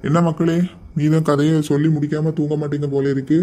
என்ன மக்களே நீதான் கதையை சொல்லி முடிக்காம தூங்க மாட்டீங்க போல இருக்கு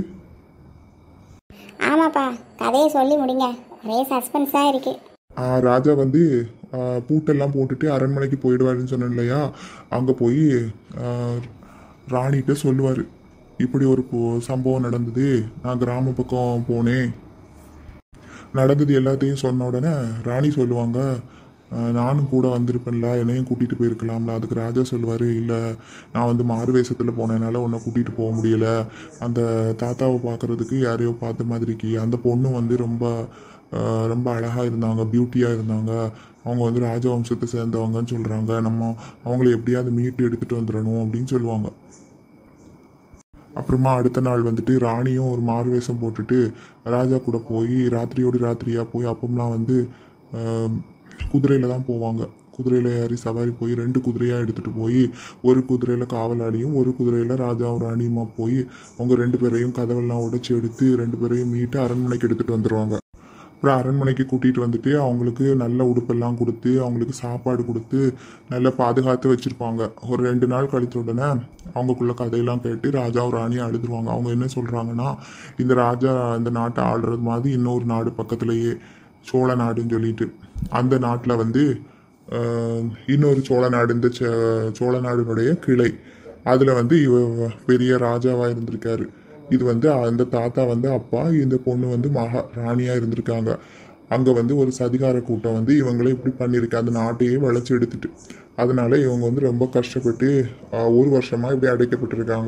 ஆமாப்பா கதையை சொல்லி முடிங்க ஒரே சஸ்பென்ஸாக இருக்குது ஆ, ராஜா வந்து ஆ, பூட்டெல்லாம் போட்டுட்டு அரண்மனைக்கு போயிடுவாருன்னு சொன்னேன் இல்லையா அங்கே போய் ஆ, ராணிகிட்ட சொல்லுவார் இப்படி ஒரு போ- சம்பவம் நடந்தது நான் கிராம பக்கம் போனேன் நடந்தது எல்லாத்தையும் சொன்ன உடனே ராணி சொல்லுவாங்க "ஆ, நானும் கூட வந்திருப்பேன்ல என்னையும் கூட்டிகிட்டு போயிருக்கலாம்ல அதுக்கு ராஜா சொல்லுவார் இல்லை நான் வந்து மாறு வேஷத்தில் போனதுனால உன்னை கூட்டிகிட்டு போக முடியல அந்த தாத்தாவை பார்க்கறதுக்கு யாரையோ பார்த்த மாதிரிக்கு அந்த பொண்ணு வந்து ரொம்ப ஆ, ரொம்ப அழகாக இருந்தாங்க பியூட்டியாக இருந்தாங்க அவங்க வந்து ராஜவம்சத்தை சேர்ந்தவங்கன்னு சொல்கிறாங்க நம்ம அவங்கள எப்படியாவது மீட்டு எடுத்துகிட்டு வந்துடணும் அப்படின்னு சொல்லுவாங்க அப்புறமா அடுத்த நாள் வந்துட்டு ராணியும் ஒரு மாறு வேஷம் போட்டுட்டு ராஜா கூட போய் ராத்திரியோடு ராத்திரியாக போய் அப்பம்லாம் வந்து குதிரையில் தான் போவாங்க குதிரையில் ஏறி சவாரி போய் ரெண்டு குதிரையாக எடுத்துகிட்டு போய் ஒரு குதிரையில் காவலாளியும் ஒரு குதிரையில் ராஜாவும் ராணியுமா போய் அவங்க ரெண்டு பேரையும் கதவெல்லாம் உடைச்சி எடுத்து ரெண்டு பேரையும் மீட்டு அரண்மனைக்கு எடுத்துகிட்டு வந்துடுவாங்க அப்புறம் அரண்மனைக்கு கூட்டிகிட்டு வந்துட்டு அவங்களுக்கு நல்ல உடுப்பெல்லாம் கொடுத்து அவங்களுக்கு சாப்பாடு கொடுத்து நல்லா பாதுகாத்து வச்சுருப்பாங்க ஒரு ரெண்டு நாள் கழித்த உடனே அவங்களுக்குள்ள கதையெல்லாம் கேட்டு ராஜாவும் ராணியும் அழுதுருவாங்க அவங்க என்ன சொல்கிறாங்கன்னா இந்த ராஜா இந்த நாட்டை ஆள்றது மாதிரி இன்னொரு நாடு பக்கத்துலேயே சோழ நாடுன்னு சொல்லிட்டு அந்த நாட்டில் வந்து ஆஹ், இன்னொரு சோழ நாடு இந்த ச- சோழ நாடினுடைய கிளை அதில் வந்து இவ பெரிய ராஜாவாக இருந்திருக்காரு இது வந்து அந்த தாத்தா வந்து அப்பா இந்த பொண்ணு வந்து மகா ராணியாக இருந்திருக்காங்க அங்கே வந்து ஒரு சதிகார கூட்டம் வந்து இவங்களே இப்படி பண்ணியிருக்கு அந்த நாட்டையே வளைச்சி எடுத்துட்டு அதனால இவங்க வந்து ரொம்ப கஷ்டப்பட்டு ஆஹ், ஒரு வருஷமாக இப்படி அடைக்கப்பட்டிருக்காங்க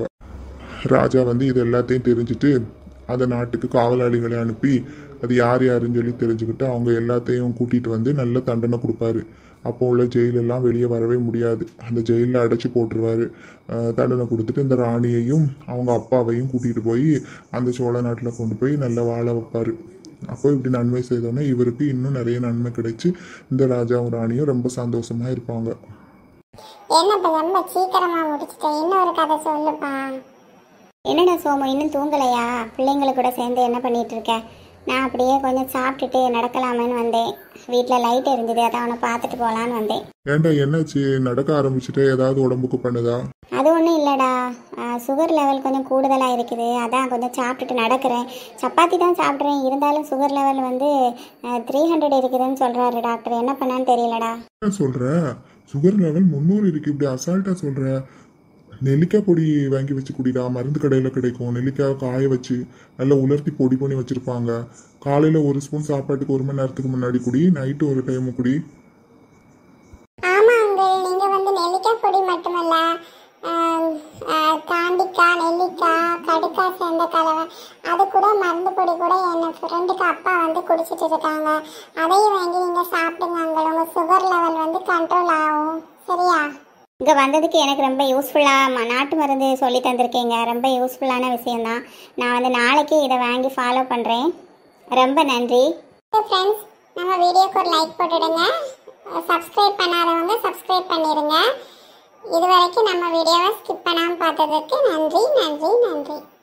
ராஜா வந்து இது எல்லாத்தையும் தெரிஞ்சுட்டு அந்த நாட்டுக்கு காவலாளிகளை அனுப்பி அது யார் யாருன்னு சொல்லி தெரிஞ்சுக்கிட்டு அவங்க எல்லாத்தையும் கூட்டிட்டு வந்து நல்ல தண்டனை கொடுப்பாரு அப்போ உள்ள ஜெயிலெல்லாம் வெளியே வரவே முடியாது அந்த ஜெயிலில் அடைச்சி போட்டுருவாரு அஹ் தண்டனை கொடுத்துட்டு இந்த ராணியையும் அவங்க அப்பாவையும் கூட்டிகிட்டு போய் அந்த சோழ நாட்டில் கொண்டு போய் நல்லா வாழ வைப்பாரு அப்போ இப்படி நன்மை செய்தோன்னே இவருக்கு இன்னும் நிறைய நன்மை கிடைச்சு இந்த ராஜாவும் ராணியும் ரொம்ப சந்தோஷமா இருப்பாங்க என்னப்பா ரொம்ப சீக்கிரமா முடிச்சிட்டேன் இன்னொரு கதை சொல்லுப்பா என்னடா சோமு இன்னும் தூங்கலையா பிள்ளைங்கள கூட சேர்ந்து என்ன பண்ணிட்டு இருக்க நான் அப்படியே கொஞ்சம் சாப்பிட்டுட்டு நடக்கலாமேன்னு வந்தேன் வீட்டில் லைட் எரிஞ்சுது அதான் அவனை பார்த்துட்டு போகலான்னு வந்தேன் ஏன்டா என்னாச்சு நடக்க ஆரம்பிச்சுட்டு ஏதாவது உடம்புக்கு பண்ணுதா அது ஒன்றும் இல்லைடா சுகர் லெவல் கொஞ்சம் கூடுதலாக இருக்குது அதான் கொஞ்சம் சாப்பிட்டுட்டு நடக்கிறேன் சப்பாத்தி தான் சாப்பிட்றேன் இருந்தாலும் சுகர் லெவல் வந்து த்ரீ ஹண்ட்ரட் இருக்குதுன்னு சொல்கிறாரு டாக்டர் என்ன பண்ணான்னு தெரியலடா என்ன சொல்ற சுகர் லெவல் முந்நூறு இருக்கு இப்படி அசால்ட்டா சொல்ற நெல்லிக்காய் பொடி வாங்கி வச்சு குடிடா மருந்து கடையில் கிடைக்கும் நெல்லிக்காய் காய வச்சு நல்லா உலர்த்தி பொடி பண்ணி வச்சிருப்பாங்க காலையில் ஒரு ஸ்பூன் சாப்பாட்டுக்கு ஒரு மணி நேரத்துக்கு முன்னாடி குடி நைட்டு ஒரு டைம் குடி ஆமா அங்கிள் நீங்க வந்து நெல்லிக்காய் பொடி மட்டுமல்ல ஆம், ஆ, தாண்டிக்காய் நெல்லிக்காய் கடுக்காய் சேர்ந்த கலவை அது கூட மருந்து பொடி கூட என் ஃப்ரெண்டுக்கு அப்பா வந்து குடிச்சிட்டு இருக்காங்க அதையும் வாங்கி நீங்க சாப்பிடுங்க அங்கிள் உங்க சுகர் லெவல் வந்து கண்ட்ரோல் ஆகும் சரியா இங்கே வந்ததுக்கு எனக்கு ரொம்ப யூஸ்ஃபுல்லாக நாட்டு மருந்து சொல்லி தந்திருக்கீங்க ரொம்ப யூஸ்ஃபுல்லான விஷயந்தான் நான் வந்து நாளைக்கு இதை வாங்கி ஃபாலோ பண்ணுறேன் ரொம்ப நன்றி ஃப்ரெண்ட்ஸ் நம்ம வீடியோக்கு ஒரு லைக் போட்டுடுங்க சப்ஸ்கிரைப் பண்ணாதவங்க சப்ஸ்கிரைப் பண்ணிடுங்க இது வரைக்கும் நம்ம வீடியோவை ஸ்கிப் பண்ணாமல் பார்த்ததுக்கு நன்றி நன்றி நன்றி